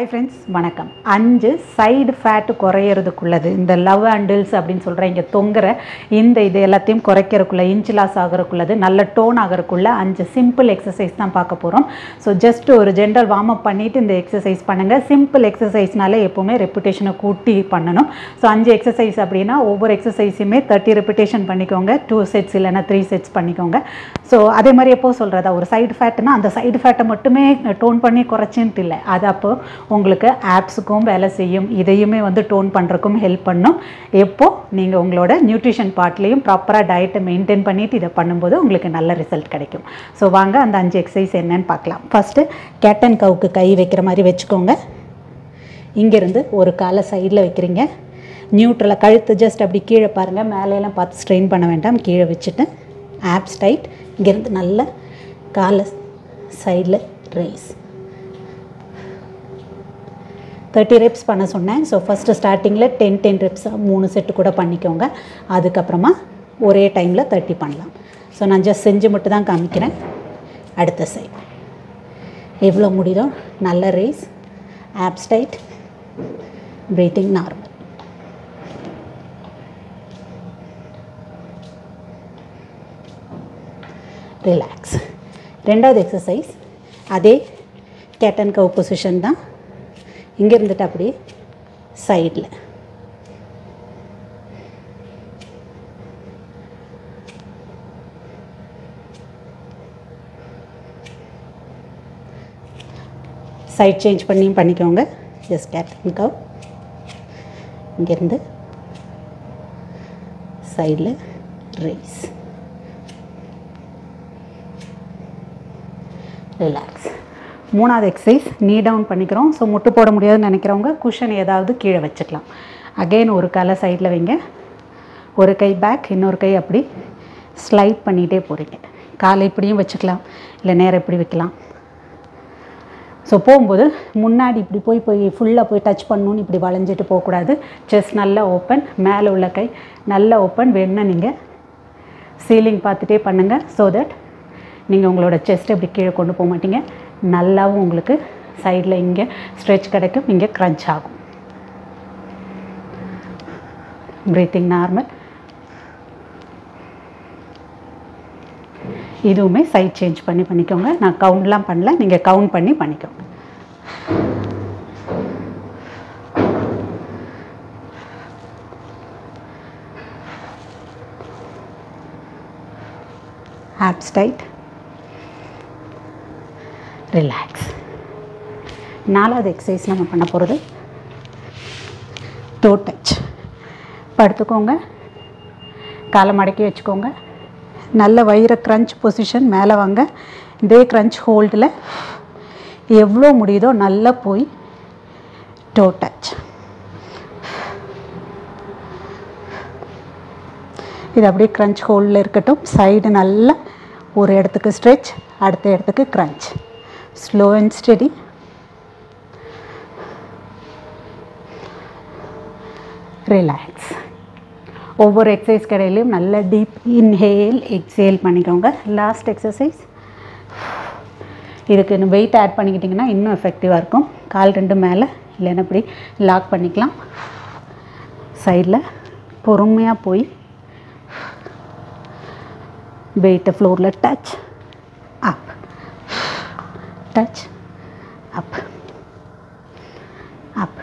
hi friends வணக்கம் அஞ்சு side fat குறையிறதுக்குள்ளது இந்த லவ் ஹேண்டில்ஸ் அப்படின்னு சொல்கிற இங்கே தொங்குற இந்த இது எல்லாத்தையும் குறைக்கிறதுக்குள்ள இன்ச் லாஸ் ஆகிறதுக்குள்ளது நல்ல டோன் ஆகிறதுக்குள்ள அஞ்சு சிம்பிள் எக்ஸசைஸ் தான் பார்க்க போகிறோம் ஸோ ஜஸ்ட் ஒரு ஜென்ரல் வார்ம் அப் பண்ணிவிட்டு இந்த எக்ஸசைஸ் பண்ணுங்கள் சிம்பிள் எக்ஸசைஸ்னாலே எப்போவுமே ரெப்புடேஷனை கூட்டி பண்ணணும் ஸோ அஞ்சு எக்ஸசைஸ் அப்படின்னா ஒவ்வொரு எக்ஸசைஸுமே தேர்ட்டி ரெப்புடேஷன் பண்ணிக்கோங்க டூ செட்ஸ் இல்லைன்னா த்ரீ செட்ஸ் பண்ணிக்கோங்க ஸோ அதே மாதிரி எப்போ சொல்கிறதா ஒரு சைடு ஃபேட்னா அந்த சைடு ஃபேட்டை மட்டுமே டோன் பண்ணி குறைச்சின்ட்டு இல்லை அது அப்போ உங்களுக்கு ஆப்ஸுக்கும் வேலை செய்யும் இதையுமே வந்து டோன் பண்ணுறக்கும் ஹெல்ப் பண்ணும் எப்போ நீங்கள் உங்களோட நியூட்ரிஷன் பார்ட்லேயும் ப்ராப்பராக டயட்டை மெயின்டைன் பண்ணிவிட்டு இதை பண்ணும்போது உங்களுக்கு நல்ல ரிசல்ட் கிடைக்கும் ஸோ வாங்க அந்த அஞ்சு எக்ஸசைஸ் என்னன்னு பார்க்கலாம் ஃபஸ்ட்டு கேட் அண்ட் கவுக்கு கை வைக்கிற மாதிரி வச்சுக்கோங்க இங்கேருந்து ஒரு காலை சைடில் வைக்கிறீங்க நியூட்ரலாக கழுத்து ஜஸ்ட் அப்படி கீழே பாருங்கள் மேலையெல்லாம் பார்த்து ஸ்ட்ரெயின் பண்ண வேண்டாம் கீழே வச்சுட்டு ஆப்ஸ் டைட் இங்கேருந்து நல்ல காலை சைடில் ரேஸ் தேர்ட்டி ரெப்ஸ் பண்ண சொன்னேன் ஸோ ஃபஸ்ட்டு ஸ்டார்டிங்கில் டென் டென் ரெப்ஸாக மூணு செட்டு கூட பண்ணிக்கோங்க அதுக்கப்புறமா ஒரே டைமில் தேர்ட்டி பண்ணலாம் ஸோ நான் ஜஸ்ட் செஞ்சு மட்டும் தான் காமிக்கிறேன் அடுத்த சைட் எவ்வளோ முடியுதோ நல்ல raise abs tight breathing normal relax ரெண்டாவது எக்ஸசைஸ் அதே கேட் அண்ட் கவ் பொசிஷன் தான் இங்கே இருந்துட்டு அப்படியே சைடில் சைட் சேஞ்ச் பண்ணியும் பண்ணிக்கோங்க ஜஸ்ட் கேட் அண்ட் கவ் இங்கேருந்து சைடில் ரேஸ் ரிலாக்ஸ் மூணாவது எக்ஸசைஸ் நீ டவுன் பண்ணிக்கிறோம் ஸோ முட்டு போட முடியாதுன்னு நினைக்கிறவங்க குஷன் ஏதாவது கீழே வச்சுக்கலாம் அகெயின் ஒரு காலை சைடில் வைங்க ஒரு கை பேக் இன்னொரு கை அப்படி ஸ்லைட் பண்ணிகிட்டே போகிறீங்க காலை இப்படியும் வச்சுக்கலாம் இல்லை நேரம் இப்படி வைக்கலாம் ஸோ போகும்போது முன்னாடி இப்படி போய் போய் ஃபுல்லாக போய் டச் பண்ணணுன்னு இப்படி வளைஞ்சிட்டு போகக்கூடாது செஸ்ட் நல்லா ஓப்பன் மேலே உள்ள கை நல்லா ஓப்பன் வேணுன்னா நீங்கள் சீலிங் பார்த்துட்டே பண்ணுங்கள் ஸோ தட் நீங்கள் உங்களோட செஸ்ட்டை இப்படி கீழே கொண்டு போக மாட்டீங்க நல்லாவும் உங்களுக்கு சைடில் இங்கே ஸ்ட்ரெச் கிடைக்கும் இங்கே க்ரன்ச் ஆகும் ப்ரீத்திங் நார்மல் இதுவுமே சைட் சேஞ்ச் பண்ணி பண்ணிக்கோங்க நான் கவுண்ட்லாம் பண்ணல நீங்கள் கவுண்ட் பண்ணி பண்ணிக்கோங்க ஆப்ஸ் டைட் ரிலாக்ஸ் நாலாவது எக்ஸசைஸ் நம்ம பண்ண போகிறது டோ டச் படுத்துக்கோங்க காலை மடக்கி வச்சுக்கோங்க நல்ல வயிற க்ரன்ச் பொசிஷன் மேலே வாங்க இதே க்ரன்ச் ஹோல்டில் எவ்வளோ முடியுதோ நல்லா போய் டோ டச் இது அப்படியே க்ரன்ச் ஹோல்டில் இருக்கட்டும் சைடு நல்லா ஒரு இடத்துக்கு ஸ்ட்ரெச் அடுத்த இடத்துக்கு crunch slow and steady relax ஒவ்வொரு எக்ஸசைஸ் கடையிலையும் நல்ல டீப் இன்ஹேல் எக்ஸேல் பண்ணிக்கோங்க லாஸ்ட் எக்ஸசைஸ் இதுக்கு இன்னும் வெயிட் ஆட் பண்ணிக்கிட்டிங்கன்னா இன்னும் எஃபெக்டிவாக இருக்கும் கால் ரெண்டு மேலே இல்லைன்னா இப்படி லாக் பண்ணிக்கலாம் சைடில் பொறுமையாக போய் வெயிட்டை ஃப்ளோரில் touch up touch up up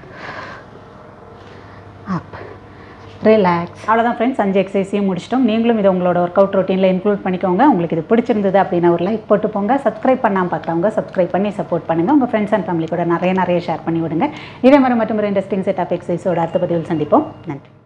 up relax அவ்வளோதான் ஃப்ரெண்ட்ஸ் அஞ்சு எக்ஸசைஸையும் முடிச்சிட்டோம் நீங்களும் இதை உங்களோட ஒர்க் அவுட் ரொட்டீனில் இன்க்ளூட் பண்ணிக்கோங்க உங்களுக்கு இது பிடிச்சிருந்தது அப்படின்னா ஒரு லைக் போட்டு போங்க சப்ஸ்கிரைப் பண்ணாமல் பார்க்குறவங்க சப்ஸ்கிரைப் பண்ணி சப்போர்ட் பண்ணுங்கள் உங்கள் ஃப்ரெண்ட்ஸ் அண்ட் ஃபேமிலி கூட நிறைய நிறைய ஷேர் பண்ணி விடுங்க இதே மாதிரி மற்றும் ஒரு இன்ட்ரெஸ்டிங் செட் ஆஃப் எக்ஸசைஸோட அடுத்த பதிவில் சந்திப்போம் நன்றி